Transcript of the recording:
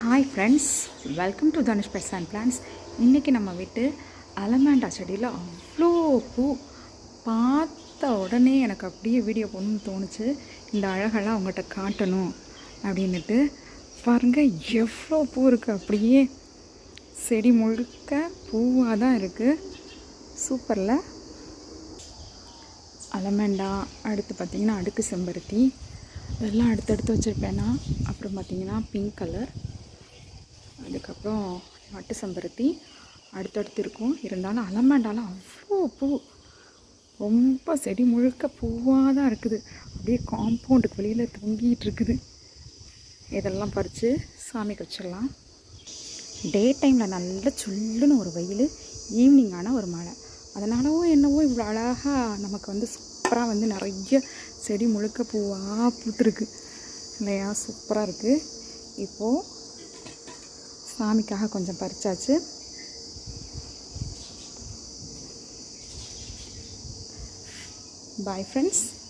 hi friends welcome to Dhanush pets and plants இன்றைக்கி நம்ம வீட்டு அலமேண்டா செடியில் அவ்வளோ பூ பார்த்த உடனே எனக்கு அப்படியே வீடியோ போடணும்னு தோணுச்சு இந்த அழகெல்லாம் அவங்ககிட்ட காட்டணும் அப்படின்னுட்டு பாருங்கள் எவ்வளோ பூ இருக்குது அப்படியே செடி முழுக்க பூவாக தான் இருக்குது சூப்பரில் அலமேண்டா அடுத்து பார்த்திங்கன்னா அடுக்கு செம்பருத்தி இதெல்லாம் அடுத்தடுத்து வச்சுருப்பேன்னா அப்புறம் பார்த்திங்கன்னா பிங்க் கலர் அதுக்கப்புறம் நாட்டு செம்பருத்தி அடுத்தடுத்து இருக்கும் இருந்தாலும் அலமேண்டாலாம் அவ்வளோ பூ ரொம்ப செடி முழுக்க பூவாக தான் இருக்குது அப்படியே காம்பவுண்டுக்கு வெளியில் தொங்கிட்டு இருக்குது இதெல்லாம் பறித்து சாமிக்கு வச்சிடலாம் டே டைமில் நல்ல சுள்ளுன்னு ஒரு வெயில் ஈவினிங் ஆனால் ஒரு மழை அதனாலவோ என்னவோ இவ்வளோ அழகாக நமக்கு வந்து சூப்பராக வந்து நிறைய செடி முழுக்க பூவாக பூத்துருக்கு இல்லையா சூப்பராக இருக்குது இப்போது சாமிக்காக கொஞ்சம் பறிச்சாச்சு பாய் ஃப்ரெண்ட்ஸ்